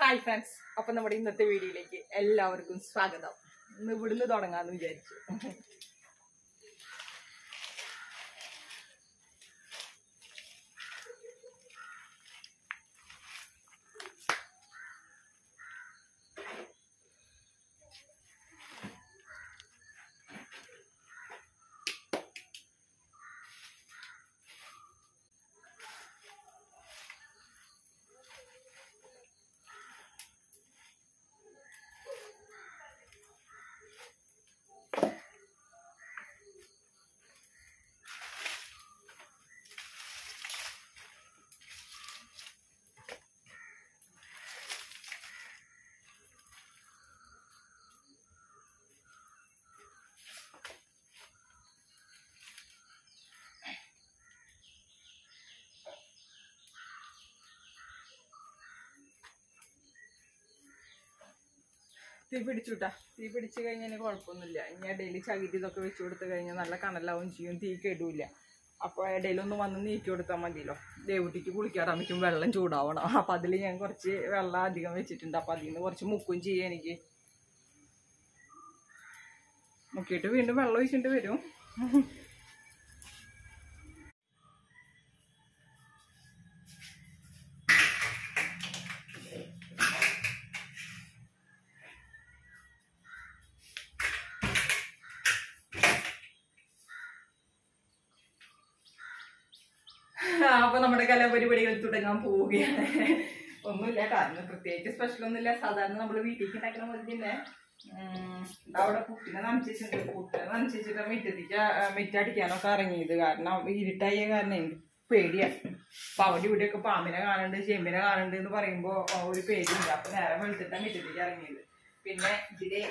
Hi friends അപ്പൊ നമ്മുടെ ഇന്നത്തെ വീഡിയോയിലേക്ക് എല്ലാവർക്കും സ്വാഗതം ഇന്ന് ഇവിടുന്ന് തുടങ്ങാന്ന് വിചാരിച്ചു തീ പിടിച്ചുട്ടാ തീ പിടിച്ചു കഴിഞ്ഞാൽ കുഴപ്പമൊന്നുമില്ല ഇനി ഇടയിൽ ചകിരി ഇതൊക്കെ വെച്ച് കൊടുത്തു കഴിഞ്ഞാൽ നല്ല കനലാവും ചെയ്യും തീ കെടൂല അപ്പോൾ ഇടയിലൊന്ന് വന്ന് നീക്കി കൊടുത്താൽ മതിയല്ലോ ദേവുട്ടിക്ക് കുളിക്കാറാകുമ്പോഴേക്കും വെള്ളം ചൂടാവണം അപ്പം അതിൽ ഞാൻ കുറച്ച് വെള്ളം അധികം വെച്ചിട്ടുണ്ട് അപ്പം അതിൽ നിന്ന് കുറച്ച് മുക്കും ചെയ്യാം എനിക്ക് മുക്കിയിട്ട് വീണ്ടും വെള്ളം ഒഴിച്ചിട്ട് വരും അപ്പൊ നമ്മുടെ കലാപരിപാടികൾ തുടങ്ങാൻ പോവുകയാണ് ഒന്നുമില്ല കാരണം പ്രത്യേകിച്ച് സ്പെഷ്യൽ ഒന്നുമില്ല സാധാരണ നമ്മൾ വീട്ടിലേക്ക് ഉണ്ടാക്കുന്ന പോലെ തന്നെ ഉം, ദാ അവിടെ കുട്ടിനെ നനച്ചിട്ടുണ്ട് കുട്ടിനെ നനച്ചിട്ട് മിറ്റത്തേക്ക് ആ, മിറ്റടിക്കാനൊക്കെ ഇറങ്ങിയത് കാരണം ഇരുട്ടായ കാരണം എനിക്ക് പേടിയാണ് അപ്പൊ അവിടെ ഇവിടെയൊക്കെ പാമ്പിനെ കാണുന്നുണ്ട് ചെമ്പിനെ കാണുന്നുണ്ട് എന്ന് പറയുമ്പോ ആ, ഒരു പേടിയുണ്ട് അപ്പൊ നേരെ വെളുത്തിട്ടാണ് മിറ്റത്തേക്ക് ഇറങ്ങിയത് പിന്നെ ഇതില്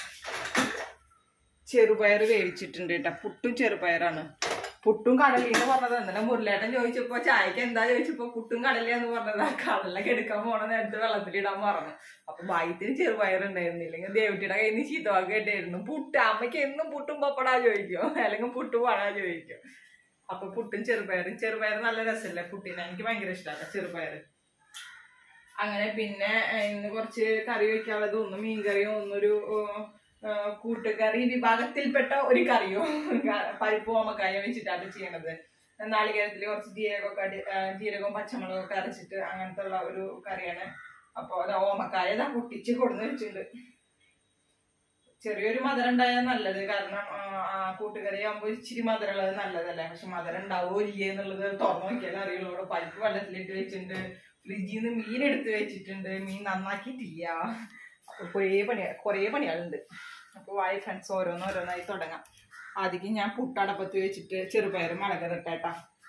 ചെറുപയർ വേവിച്ചിട്ടുണ്ട് കേട്ടോ പുട്ടും ചെറുപയറാണ് പുട്ടും കടലയെന്ന് പറഞ്ഞത് ഇന്നലെ മുരളേട്ടൻ ചോദിച്ചപ്പോ ചായക്ക് എന്താ ചോദിച്ചപ്പോ പുട്ടും കടലയാന്ന് പറഞ്ഞത് കടലൊക്കെ എടുക്കാൻ പോണ നേരത്തെ വെള്ളത്തിലിടാൻ പറഞ്ഞു അപ്പൊ ഭാഗ്യത്തിന് ചെറുപയർ ഉണ്ടായിരുന്നില്ലെങ്കിൽ ദേവട്ടിയുടെ കയ്യിൽ നിന്ന് ചീത്തവാക്ക് കേട്ടായിരുന്നു പുട്ട് അമ്മയ്ക്ക് എന്നും പുട്ടും പപ്പടാ ചോദിക്കും അല്ലെങ്കിൽ പുട്ടും പഴാ ചോദിക്കും അപ്പൊ പുട്ടും ചെറുപയറും ചെറുപയർ നല്ല രസമല്ലേ പുട്ടിന് എനിക്ക് ഭയങ്കര ഇഷ്ടമാണ് ചെറുപയർ അങ്ങനെ പിന്നെ ഏഹ്, ഇന്ന് കുറച്ച് കറി വെക്കാനുള്ളത് ഒന്ന് മീൻകറിയും ഒന്നൊരു ഏഹ്, കൂട്ടുകറി വിഭാഗത്തിൽപ്പെട്ട ഒരു കറിയോ ക- പരിപ്പ് ഓമക്കായ വെച്ചിട്ടാണ് ചെയ്യണത് നാളികേരത്തിൽ കുറച്ച് ജീരകമൊക്കെ അടി ഏഹ്, ജീരകവും പച്ചമുളകൊക്കെ അരച്ചിട്ട് അങ്ങനത്തെ ഉള്ള ഒരു കറിയാണ് അപ്പോൾ അത് ഓമക്കായ ഇതാ പൊട്ടിച്ച് കൊടുന്ന് വെച്ചിട്ടുണ്ട് ചെറിയൊരു മധുരം ഉണ്ടായാൽ നല്ലത് കാരണം ആ, ആ കൂട്ടുകറി ആകുമ്പോൾ ഇച്ചിരി മധുരം ഉള്ളത് നല്ലതല്ലേ പക്ഷെ മധുരം ഉണ്ടാവോ ഇല്ലേ എന്നുള്ളത് തുറന്നു നോക്കിയാൽ അറിയുള്ളൂ ഇവിടെ പരിപ്പ് വെള്ളത്തിലിട്ട് വെച്ചിട്ടുണ്ട് ഫ്രിഡ്ജിൽ നിന്ന് മീൻ എടുത്ത് വെച്ചിട്ടുണ്ട് മീൻ നന്നാക്കിയിട്ടില്ല അപ്പൊ കുറേ പണി കുറേ പണികളുണ്ട് അപ്പോൾ വായി ഫ്രണ്ട്സ് ഓരോന്നോരോന്നായി തുടങ്ങാം ആദ്യം ഞാൻ പുട്ടടപ്പത്ത് വെച്ചിട്ട് ചെറുപയർ മുളകറിട്ടേട്ടാ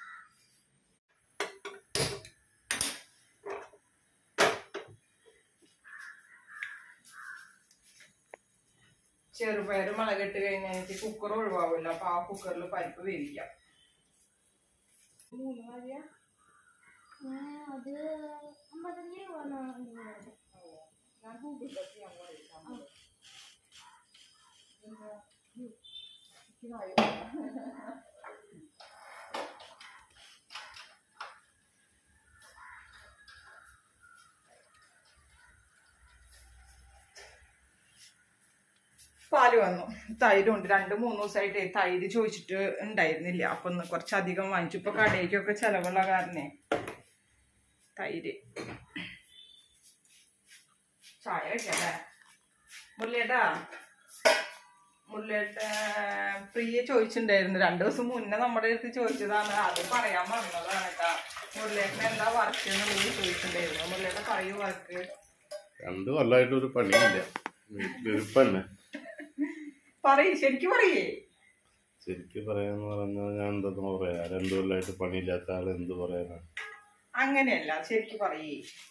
ചെറുപയർ മുളകിട്ട് കഴിഞ്ഞാൽ എനിക്ക് കുക്കർ ഒഴിവാവില്ല അപ്പൊ ആ കുക്കറിൽ പരിപ്പ് വേവിക്കാം മൂന്ന് മതിയാ അത് അമ്പത്തഞ്ച് രൂപ ഞാൻ ഗൂഗിൾ പേ ചെയ്യാൻ പറയും പാല് വന്നു തൈരുണ്ട് രണ്ട് മൂന്ന് ദിവസമായിട്ട് തൈര് ചോദിച്ചിട്ട് ഉണ്ടായിരുന്നില്ല അപ്പൊ ഒന്ന് കുറച്ചധികം വാങ്ങിച്ചു ഇപ്പൊ കടയിലേക്കൊക്കെ ചെലവുള്ള കാരണേ തൈര് ചായ വെക്കല്ലേ മുരളിയേട്ടാ മുരളിയേട്ട പ്രിയ ചോദിച്ചിട്ടുണ്ടായിരുന്നു രണ്ടു ദിവസം മുന്നേ നമ്മുടെ അടുത്ത് ചോദിച്ചതാണ് അത് പറയാൻ പറഞ്ഞതാണ് കേട്ടാ മുരളിയേട്ടൻ എന്താ വർക്ക് എന്നുള്ളത് ചോദിച്ചിട്ടുണ്ടായിരുന്നു മുരളിയേട്ട പറയൂ വർക്ക് രണ്ടു കൊല്ലമായിട്ട് ഒരു പണിയില്ല വീട്ടിലിരിപ്പന്നെ പറയ് ശരിക്കും പറയേ ശരിക്കും പറയാന്ന് പറഞ്ഞാൽ ഞാൻ എന്തെന്ന് പറയാ രണ്ടു കൊല്ലമായിട്ട് പണിയില്ലാത്ത ആൾ എന്ത് പറയാനാ അങ്ങനെയല്ല ശരിക്കും പറയേ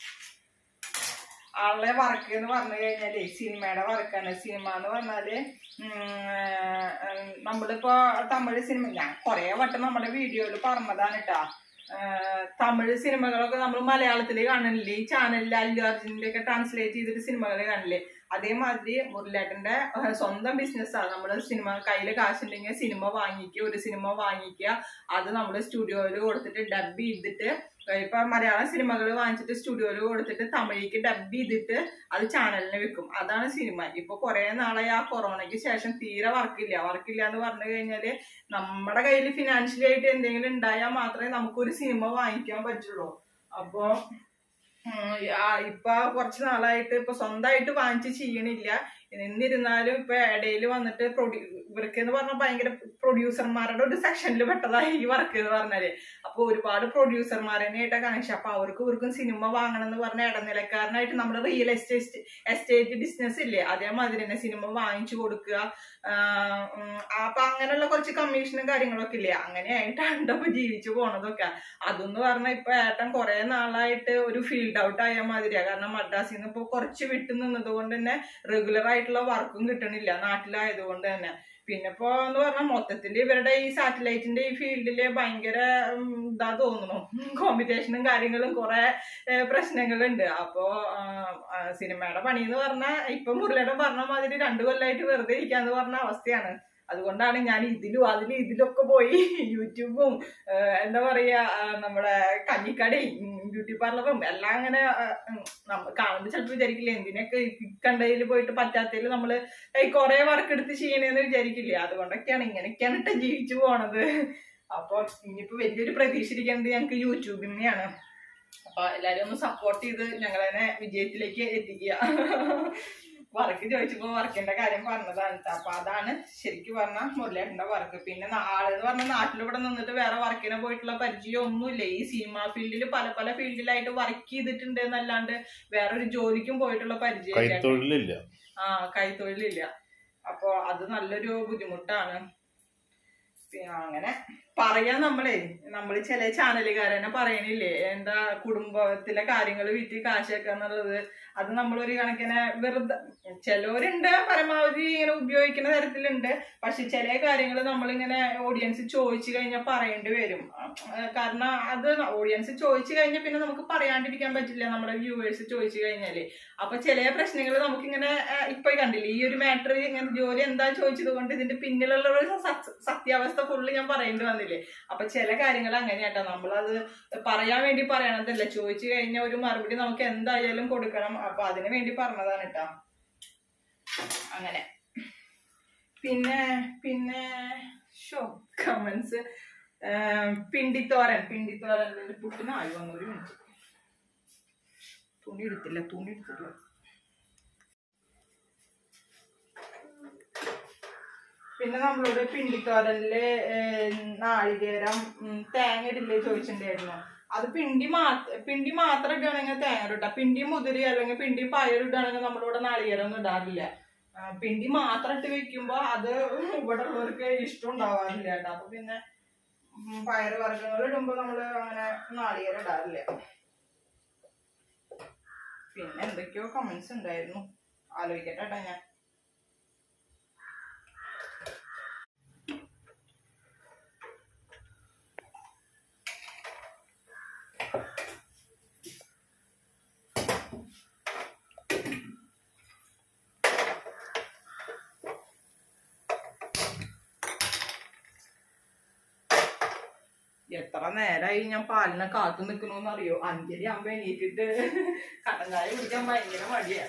ആളെ വർക്ക് എന്ന് പറഞ്ഞു കഴിഞ്ഞാല് സിനിമയുടെ വർക്കാണ് സിനിമ എന്ന് പറഞ്ഞാല് ഉം, ഏഹ്, നമ്മളിപ്പോ തമിഴ് സിനിമ ഞാൻ കൊറേ വട്ടം നമ്മുടെ വീഡിയോയിൽ പറഞ്ഞതാണ് കേട്ടാ തമിഴ് സിനിമകളൊക്കെ നമ്മൾ മലയാളത്തിൽ കാണില്ലേ ഈ ചാനലിൽ അല്ലു അർജുനിന്റെ ഒക്കെ ട്രാൻസ്ലേറ്റ് ചെയ്തിട്ട് സിനിമകൾ കാണില്ലേ അതേമാതിരി മുരളിയേട്ടന്റെ ഏഹ്, സ്വന്തം ബിസിനസ്സാണ് നമ്മൾ സിനിമ കയ്യിൽ കാശുണ്ടെങ്കിൽ സിനിമ വാങ്ങിക്കുക ഒരു സിനിമ വാങ്ങിക്കുക അത് നമ്മൾ സ്റ്റുഡിയോയിൽ കൊടുത്തിട്ട് ഡബ് ചെയ്തിട്ട് ഏഹ്, ഇപ്പൊ മലയാളം സിനിമകൾ വാങ്ങിച്ചിട്ട് സ്റ്റുഡിയോയിൽ കൊടുത്തിട്ട് തമിഴിലേക്ക് ഡബ് ചെയ്തിട്ട് അത് ചാനലിന് വെക്കും അതാണ് സിനിമ ഇപ്പൊ കുറെ നാളായി ആ കൊറോണയ്ക്ക് ശേഷം തീരെ വർക്കില്ല വർക്കില്ല എന്ന് പറഞ്ഞു കഴിഞ്ഞാല് നമ്മുടെ കയ്യിൽ ഫിനാൻഷ്യലി ആയിട്ട് എന്തെങ്കിലും ഉണ്ടായാൽ മാത്രമേ നമുക്കൊരു സിനിമ വാങ്ങിക്കാൻ പറ്റുള്ളൂ അപ്പൊ ഉം, ആ, ഇപ്പൊ കുറച്ച് നാളായിട്ട് ഇപ്പൊ സ്വന്തമായിട്ട് വാങ്ങിച്ച് ചെയ്യണില്ല എന്നിരുന്നാലും ഇപ്പൊ ഇടയിൽ വന്നിട്ട് പ്രൊഡ്യൂ ഇവർക്ക് എന്ന് പറഞ്ഞാൽ ഭയങ്കര പ്രൊഡ്യൂസർമാരുടെ ഒരു സെക്ഷനിൽ പെട്ടതായി ഈ വർക്ക് എന്ന് പറഞ്ഞാല് അപ്പൊ ഒരുപാട് പ്രൊഡ്യൂസർമാരെ ആയിട്ട് കാണിച്ചു അപ്പൊ അവർക്കും ഇവർക്കും സിനിമ വാങ്ങണം എന്ന് പറഞ്ഞ ഇടനിലക്കാരനായിട്ട് നമ്മൾ റിയൽ എസ്റ്റേറ്റ് എസ്റ്റേറ്റ് ബിസിനസ് ഇല്ലേ അതേമാതിരി തന്നെ സിനിമ വാങ്ങിച്ചു കൊടുക്കുക ആഹ് ഉം, അപ്പൊ അങ്ങനെയുള്ള കുറച്ച് കമ്മീഷനും കാര്യങ്ങളൊക്കെ ഇല്ലേ അങ്ങനെയായിട്ടാണ് ഇപ്പൊ ജീവിച്ചു പോണതൊക്കെ അതെന്ന് പറഞ്ഞാൽ ഇപ്പൊ ഏട്ടൻ കുറെ നാളായിട്ട് ഒരു ഫീൽഡ് ഔട്ട് ആയ മാതിരിയാ കാരണം മദ്രാസിൽ നിന്ന് ഇപ്പൊ കുറച്ച് വിട്ടു നിന്നത് കൊണ്ട് തന്നെ റെഗുലർ ആയിട്ടുള്ള വർക്കും കിട്ടണില്ല നാട്ടിലായതുകൊണ്ട് തന്നെ പിന്നെ ഇപ്പൊ എന്ന് പറഞ്ഞാൽ മൊത്തത്തിൽ ഇവരുടെ ഈ സാറ്റലൈറ്റിന്റെ ഈ ഫീൽഡില് ഭയങ്കര ഉം, ഇതാ തോന്നുന്നു കോമ്പറ്റീഷനും കാര്യങ്ങളും കുറെ പ്രശ്നങ്ങളുണ്ട് അപ്പോ ആ, ആ, സിനിമയുടെ പണി എന്ന് പറഞ്ഞാൽ ഇപ്പൊ മുരളിയുടെ പറഞ്ഞ മാതിരി രണ്ടു കൊല്ലമായിട്ട് വെറുതെ ഇരിക്കാന്ന് പറഞ്ഞ അവസ്ഥയാണ് അതുകൊണ്ടാണ് ഞാൻ ഇതിലും അതിലും ഇതിലൊക്കെ പോയി യൂട്യൂബും ആ, എന്താ പറയാ ആ, നമ്മുടെ കഞ്ഞിക്കടയും ബ്യൂട്ടി പാർലറും എല്ലാം അങ്ങനെ ആ, ഉം, നമ്മ കാണുമ്പോൾ ചിലപ്പോൾ വിചാരിക്കില്ല എന്തിനൊക്കെ കണ്ടതിൽ പോയിട്ട് പറ്റാത്തതിൽ നമ്മള് ഏയ് കൊറേ വർക്ക് എടുത്ത് ചെയ്യണേന്ന് വിചാരിക്കില്ലേ അതുകൊണ്ടൊക്കെയാണ് ഇങ്ങനെയൊക്കെയാണ് കേട്ടോ ജീവിച്ചു പോണത് അപ്പൊ ഇനിയിപ്പോ വലിയൊരു പ്രതീക്ഷ ഇരിക്കുന്നത് ഞങ്ങൾക്ക് യൂട്യൂബിൽ തന്നെയാണ് അപ്പൊ എല്ലാരും ഒന്ന് സപ്പോർട്ട് ചെയ്ത് ഞങ്ങളതിനെ വിജയത്തിലേക്ക് എത്തിക്കുക വർക്ക് ചോദിച്ചപ്പോ വർക്കിന്റെ കാര്യം പറഞ്ഞതാണ് ട്ടോ. അപ്പൊ അതാണ് ശരിക്കും പറഞ്ഞ മുരളിയേട്ടന്റെ വർക്ക് പിന്നെ നാ- ആളെന്ന് പറഞ്ഞ നാട്ടിലിവിടെ നിന്നിട്ട് വേറെ വർക്കിന് പോയിട്ടുള്ള പരിചയം ഒന്നുമില്ല ഈ സിനിമ ഫീൽഡിൽ പല പല ഫീൽഡിലായിട്ട് വർക്ക് ചെയ്തിട്ടുണ്ട് എന്നല്ലാണ്ട് വേറൊരു ജോലിക്കും പോയിട്ടുള്ള പരിചയം ഇല്ല. കൈത്തൊഴിലില്ല ആ കൈത്തൊഴിലില്ല അപ്പൊ അത് നല്ലൊരു ബുദ്ധിമുട്ടാണ് പിന്നെ അങ്ങനെ പറയാൻ നമ്മളെ നമ്മൾ ചില ചാനലുകാരനെ പറയണില്ലേ എന്താ കുടുംബത്തിലെ കാര്യങ്ങൾ വീട്ടിൽ കാശാക്കുക എന്നുള്ളത് അത് നമ്മളൊരു കണക്കിന് വെറുതെ ചിലവരുണ്ട് പരമാവധി ഇങ്ങനെ ഉപയോഗിക്കുന്ന തരത്തിലുണ്ട് പക്ഷെ ചില കാര്യങ്ങൾ നമ്മളിങ്ങനെ ഓഡിയൻസ് ചോദിച്ചു കഴിഞ്ഞാൽ പറയേണ്ടി വരും ആ, കാരണം അത് ഓഡിയൻസ് ചോദിച്ചു കഴിഞ്ഞാൽ പിന്നെ നമുക്ക് പറയാണ്ടിരിക്കാൻ പറ്റില്ല നമ്മുടെ വ്യൂവേഴ്സ് ചോദിച്ചു കഴിഞ്ഞാല് അപ്പൊ ചില പ്രശ്നങ്ങൾ നമുക്കിങ്ങനെ ആ, ഇപ്പൊ കണ്ടില്ലേ ഈ ഒരു മാറ്റർ ഇങ്ങനെ ജോലി എന്താ ചോദിച്ചത് കൊണ്ട് ഇതിന്റെ പിന്നിലുള്ള ഒരു സത്യ- സത്യാവസ്ഥ ഫുള്ള് ഞാൻ പറയേണ്ടി വന്നില്ലേ അപ്പൊ ചില കാര്യങ്ങൾ അങ്ങനെയാട്ടോ നമ്മളത് പറയാൻ വേണ്ടി പറയണതല്ല ചോദിച്ചു കഴിഞ്ഞാൽ ഒരു മറുപടി നമുക്ക് എന്തായാലും കൊടുക്കണം അപ്പൊ അതിനു വേണ്ടി പറഞ്ഞതാണ് കേട്ടോ അങ്ങനെ പിന്നെ പിന്നെ ഷോ കമന്റ്സ് പിണ്ടിത്തോരൻ പിണ്ടിത്തോരൻ പുട്ടിന് ആയി വന്നു ഒരു മിനിറ്റ് തുണി എടുത്തില്ല തുണി എടുത്തില്ല പിന്നെ നമ്മളോട് പിണ്ടിത്തോരനില് ഏഹ്, നാളികേരം ഉം, തേങ്ങ ഇടില്ലേ ചോദിച്ചിട്ടുണ്ടായിരുന്നു അത് പിണ്ടി മാത്ര പിണ്ടി മാത്രം ഇടുകയാണെങ്കിൽ തേങ്ങ ഇട്ടാ പിണ്ടി മുതിരി അല്ലെങ്കിൽ പിണ്ടി പയർ ഇടുകയാണെങ്കിൽ നമ്മളിവിടെ നാളികേരം ഒന്നും ഇടാറില്ല ആ, പിണ്ടി മാത്രം ഇട്ട് വെക്കുമ്പോ അത് ഇവിടെ ഉള്ളവർക്ക് ഇഷ്ടം ഉണ്ടാവാറില്ല കേട്ടോ അപ്പൊ പിന്നെ ഉം, പയറ് വർഗ്ഗങ്ങൾ ഇടുമ്പോ നമ്മള് അങ്ങനെ നാളികേരം ഇടാറില്ല പിന്നെ എന്തൊക്കെയോ കമന്റ്സ് ഉണ്ടായിരുന്നു ആലോചിക്കട്ടെ കേട്ടോ ഞാൻ എത്ര നേരമായി ഞാൻ പാലിനെ കാത്തു നിൽക്കണോന്ന് അറിയോ അഞ്ചരി ആകുമ്പോ എണീറ്റിട്ട് കട്ടൻ ചായ കുടിക്കാൻ ഭയങ്കര മടിയാ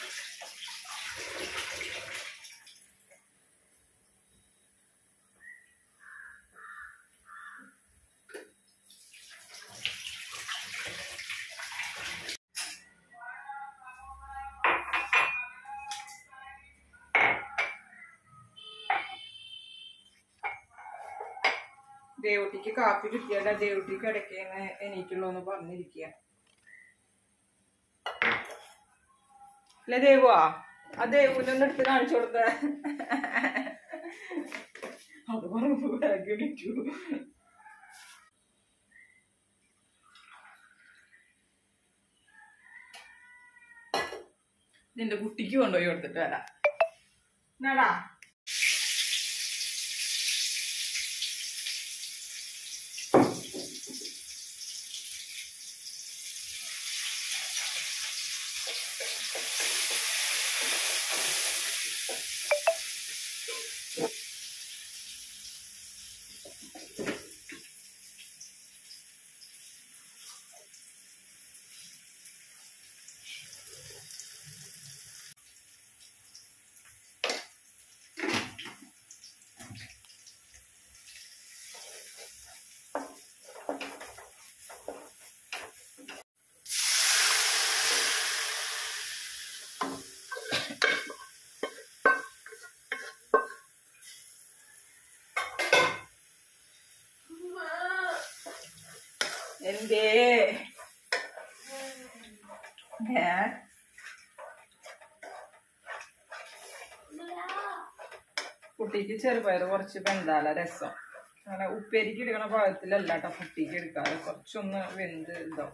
ദേവട്ടിക്ക് കാപ്പി കിട്ടിയാല ദേവട്ടിക്ക് ഇടയ്ക്കേന്ന് എണീക്കുള്ളൂ എന്ന് പറഞ്ഞിരിക്കുക അല്ലേ ദേവുവാ ആ ദേവുനൊന്ന് എടുത്ത് കാണിച്ചു കൊടുത്ത അത് പറഞ്ഞു ബാഗ് എണീറ്റു നിന്റെ കുട്ടിക്ക് കൊണ്ടുപോയി കൊടുത്തിട്ട് വരാം എന്നാടാ എന്തേ ഏ കുട്ടിക്ക് ചെറുപയർ കുറച്ച് വെന്താല രസം അങ്ങനെ ഉപ്പേരിക്ക് എടുക്കണ പാകത്തിലല്ല കേട്ടോ കുട്ടിക്ക് എടുക്കാറ് കുറച്ചൊന്ന് വെന്ത് ഇതാവും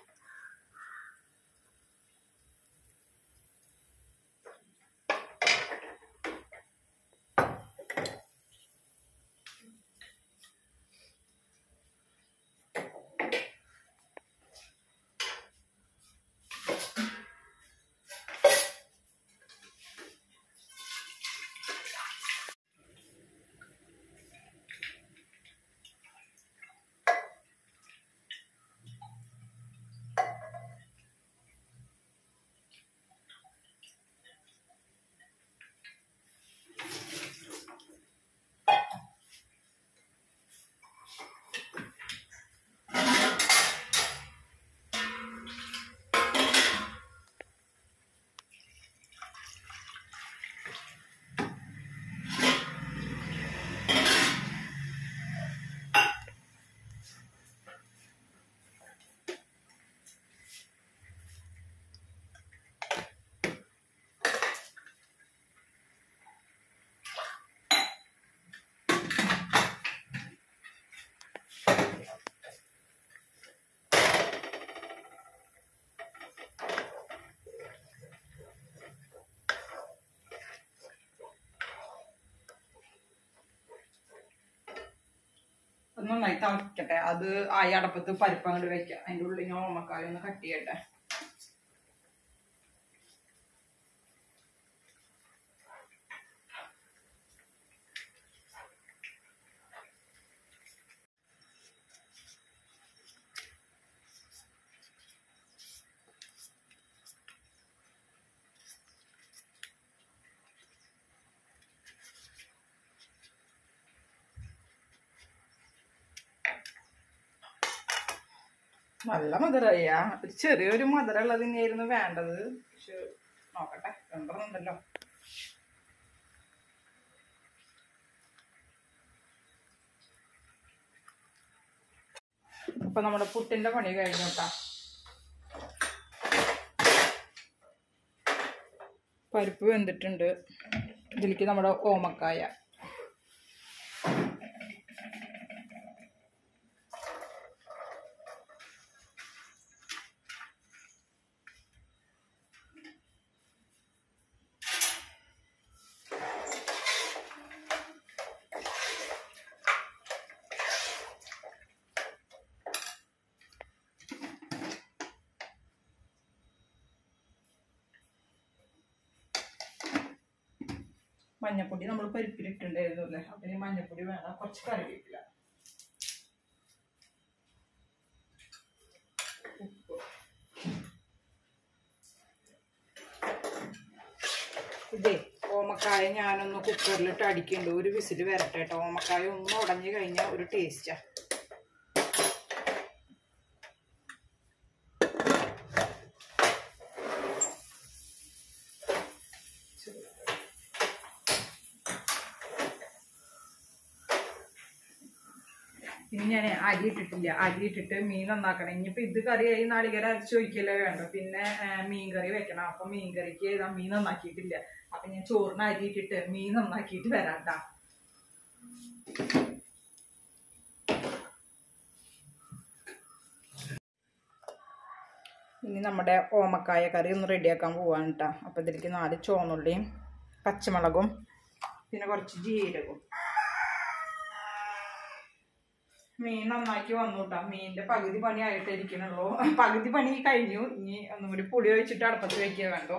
അത് നന്നായി തിളക്കട്ടെ അത് ആയി അടപ്പത്ത് പരിപ്പ് അങ്ങോട്ട് വെക്കാം അതിന്റെ ഉള്ളിൽ ഞാൻ ഓമക്കായ ഒന്ന് കട്ട് ചെയ്യട്ടെ നല്ല മധുരയ്യ ഒരു ചെറിയൊരു മധുരമുള്ളത് തന്നെയായിരുന്നു വേണ്ടത് പക്ഷെ നോക്കട്ടെ രണ്ടെണ്ണുണ്ടല്ലോ അപ്പൊ നമ്മുടെ പുട്ടിന്റെ പണി കഴിഞ്ഞു കേട്ടാ പരിപ്പ് വെന്തിട്ടുണ്ട് ഇതിലേക്ക് നമ്മുടെ ഓമക്കായ മഞ്ഞപ്പൊടി നമ്മൾ പരിപ്പിലിട്ടുണ്ടായിരുന്നു അല്ലേ അപ്പൊ ഇനി മഞ്ഞപ്പൊടി വേണം കുറച്ച് കറിവേപ്പില ഉപ്പ് ഇതേ ഓമക്കായ ഞാനൊന്ന് കുക്കറിലിട്ട് അടിക്കുന്നുണ്ട് ഒരു വിസിൽ വരട്ടെ കേട്ടോ ഓമക്കായ ഒന്ന് ഉടഞ്ഞു കഴിഞ്ഞാൽ ഒരു ടേസ്റ്റാ ഇനി ഞാൻ അരി ഇട്ടിട്ടില്ല അരി ഇട്ടിട്ട് മീൻ നന്നാക്കണം ഇനിയിപ്പോ ഇത് കറിയായി നാളികേരം അരച്ച് ഒഴിക്കല്ലേ വേണ്ട പിന്നെ ആ, മീൻ കറി വെക്കണം അപ്പൊ മീൻ കറിക്ക് ഇതാ മീൻ നന്നാക്കിയിട്ടില്ല അപ്പൊ ഞാൻ ചോറിന് അരി ഇട്ടിട്ട് മീൻ നന്നാക്കിയിട്ട് വരാട്ടാ ഇനി നമ്മുടെ ഓമക്കായ കറി ഒന്ന് റെഡിയാക്കാൻ പോവാണ് കേട്ടോ അപ്പോൾ ഇതിലേക്ക് നാല് ചുവന്നുള്ളിയും പച്ചമുളകും പിന്നെ കുറച്ച് ജീരകവും മീൻ നന്നാക്കി വന്നു കേട്ടോ മീനിന്റെ പകുതി പണി ആയിട്ട് ഇരിക്കണുള്ളൂ പകുതി പണി കഴിഞ്ഞു ഇനി ഒന്നും കൂടി പുളി ഒഴിച്ചിട്ട് അടുപ്പത്ത് വെക്കുക വേണ്ടോ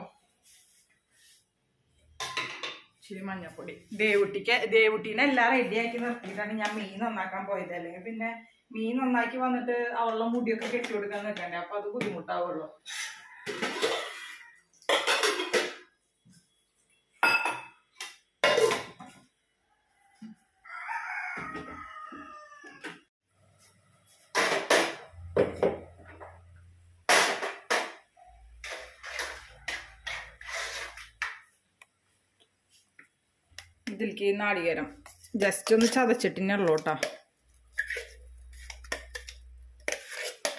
ഇച്ചിരി മഞ്ഞപ്പൊടി ദേവുട്ടിക്ക് ദേവുട്ടീനെ എല്ലാം റെഡിയാക്കി നിർത്തിയിട്ടാണ് ഞാൻ മീൻ നന്നാക്കാൻ പോയത് അല്ലെങ്കിൽ പിന്നെ മീൻ നന്നാക്കി വന്നിട്ട് അവളുടെ മുടിയൊക്കെ കെട്ടി കൊടുക്കാൻ നിൽക്കണ്ടേ അപ്പൊ അത് ബുദ്ധിമുട്ടാവുള്ളൂ ഇതിലേക്ക് നാളികേരം ജസ്റ്റ് ഒന്ന് ചതച്ചിട്ടിനെ ഉള്ളൂ കേട്ടോ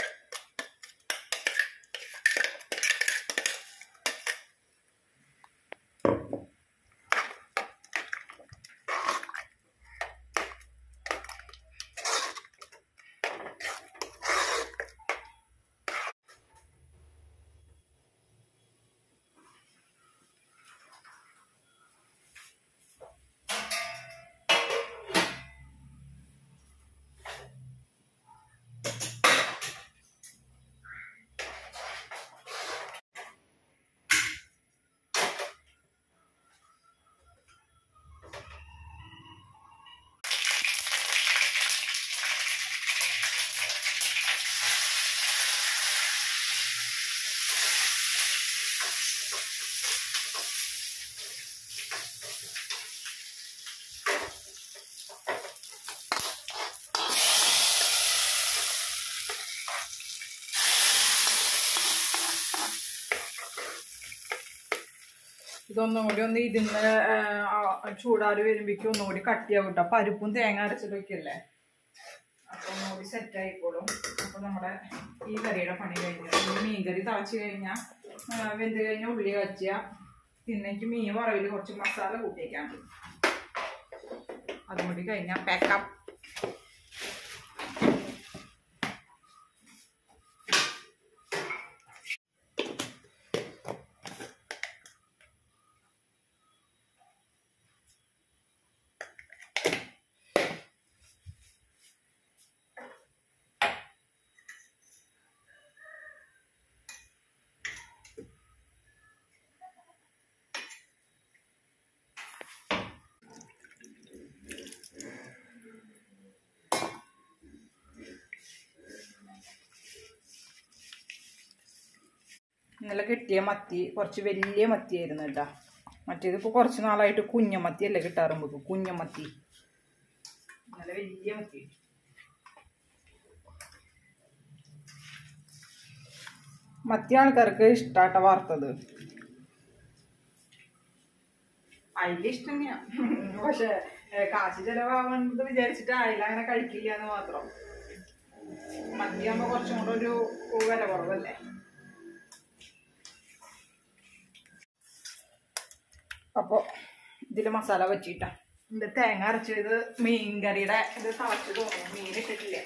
ഇതൊന്നും കൂടി ഒന്ന് ഇരുന്ന് ചൂടാറി വരുമ്പോഴേക്കും ഒന്നുകൂടി കട്ടിയാവും കേട്ടോ പരിപ്പും തേങ്ങ അരച്ചിട്ട് വെക്കല്ലേ അപ്പൊ ഒന്നുകൂടി സെറ്റ് ആയിക്കോളും അപ്പൊ നമ്മുടെ ഈ കറിയുടെ പണി കഴിഞ്ഞു ഈ മീൻ കറി തിളച്ച് കഴിഞ്ഞാൽ വെന്ത് കഴിഞ്ഞാൽ ഉള്ളി വച്ചുക പിന്നെ എനിക്ക് മീൻ വറവിൽ കുറച്ച് മസാല കൂട്ടിയേക്കാൻ അതും കൂടി കഴിഞ്ഞാൽ പാക്കപ്പ് ഇന്നലെ കിട്ടിയ മത്തി കുറച്ച് വലിയ മത്തിയായിരുന്നു കേട്ടോ മറ്റേത് ഇപ്പോൾ കുറച്ച് നാളായിട്ട് കുഞ്ഞമത്തി അല്ലേ കിട്ടാറ് നമുക്ക് കുഞ്ഞമത്തി ഇന്നലെ വലിയ മത്തി മത്തി ആൾക്കാർക്ക് ഇഷ്ടാട്ട വാർത്തത് അതിന്റെ ഇഷ്ടം തന്നെയാ പക്ഷെ ഏ, കാശ് ചെലവാകുന്നത് വിചാരിച്ചിട്ട് ആയില്ല അങ്ങനെ കഴിക്കില്ല എന്ന് മാത്രം മത്തിയാകുമ്പോ കുറച്ചും കൂടെ ഒരു വില കുറവല്ലേ അപ്പോൾ ഇതിൽ മസാല വെച്ചിട്ടാ ഇത് തേങ്ങ അരച്ചത് മീൻ കറിയുടെ ഇത് തിളച്ച് തോന്നുന്നു മീൻ ഇട്ടിട്ടില്ല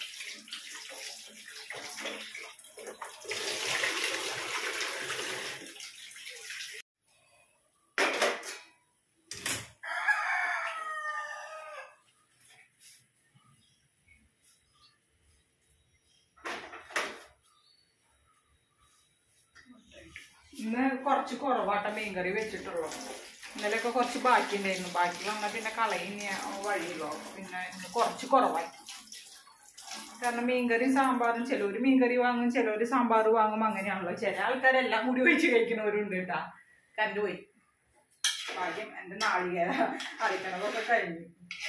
ഇന്ന് കുറച്ച് കുറവാട്ട മീൻകറി വെച്ചിട്ടുള്ളൂ ഇന്നലെയൊക്കെ കുറച്ച് ബാക്കി ഉണ്ടായിരുന്നു ബാക്കി വന്നാൽ പിന്നെ കളയുന്ന വഴിയുള്ളൂ പിന്നെ ഇന്ന് കുറച്ച് കുറവായി കാരണം മീൻകറി സാമ്പാറും ചിലവര് മീൻകറി വാങ്ങും ചിലവര് സാമ്പാർ വാങ്ങും അങ്ങനെയാണല്ലോ ചില ആൾക്കാരെല്ലാം കൂടി ഒഴിച്ച് കഴിക്കുന്നവരുണ്ട് കേട്ടാ കണ്ടു പോയി ഭാഗ്യം എൻ്റെ നാളികേര അരിക്കണതൊക്കെ കഴിഞ്ഞു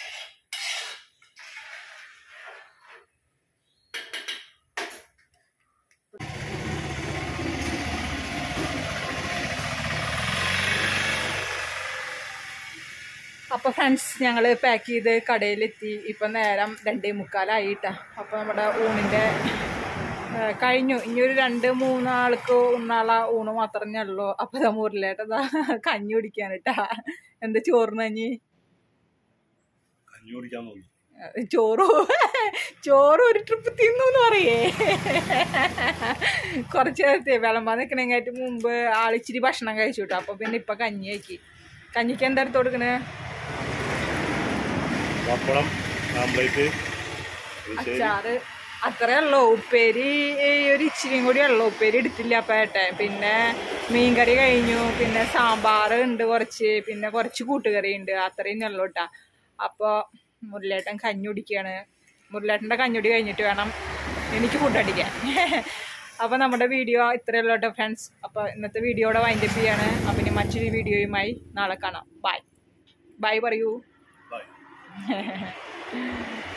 അപ്പോൾ ഫ്രണ്ട്സ് ഞങ്ങൾ പാക്ക് ചെയ്ത് കടയിലെത്തി ഇപ്പം നേരം രണ്ടേ മുക്കാലായിട്ടാ അപ്പോൾ നമ്മുടെ ഊണിൻ്റെ ഏഹ്, കഴിഞ്ഞു ഇനി ഒരു രണ്ട് മൂന്നാൾക്ക് ഉണ്ണാള ഊണ് മാത്രമേ ഉള്ളൂ അപ്പോൾ ഇതാ മുരളേട്ടതാ കഞ്ഞി കുടിക്കാനിട്ടാ എന്താ ചോറിന് കഞ്ഞി കഞ്ഞി കുടിക്കാൻ തോന്നി ഏഹ്, ചോറ് ചോറ് ഒരു ട്രിപ്പ് തിന്നു എന്ന് പറയേ കുറച്ച് നേരത്തെ വിളമ്പാൻ നിൽക്കണേങ്ങായിട്ട് മുമ്പ് ആളിച്ചിരി ഭക്ഷണം കഴിച്ചു കേട്ടോ അപ്പോൾ പിന്നെ ഇപ്പം കഞ്ഞി ആക്കി കഞ്ഞിക്ക് എന്താ എടുത്ത് കൊടുക്കണേ പപ്പടം ആംപ്ലേറ്റ് അച്ചാറ് അത്രേ ഉള്ളൂ ഉപ്പേരി ഈ ഒരു ഇച്ചിരിയും കൂടി ഉള്ളൂ ഉപ്പേരി എടുത്തില്ല അപ്പം ഏട്ടെ പിന്നെ മീൻകറി കഴിഞ്ഞു പിന്നെ സാമ്പാർ ഉണ്ട് കുറച്ച് പിന്നെ കുറച്ച് കൂട്ടുകറി ഉണ്ട് അത്രയും ഉള്ളൂ കേട്ടാ അപ്പോൾ മുരളേട്ടൻ കഞ്ഞി കുടിക്കുകയാണ് മുരളേട്ടൻ്റെ കഞ്ഞുടി കഴിഞ്ഞിട്ട് വേണം എനിക്ക് ഫുഡ് അടിക്കാൻ അപ്പോൾ നമ്മുടെ വീഡിയോ ഇത്രയേ ഉള്ളൂ കേട്ടോ ഫ്രണ്ട്സ് അപ്പോൾ ഇന്നത്തെ വീഡിയോയുടെ വൈൻഡപ്പ് ചെയ്യാണ് അപ്പം ഇനി മറ്റൊരു വീഡിയോയുമായി നാളെ കാണാം ബൈ ബൈ പറയൂ ബൈ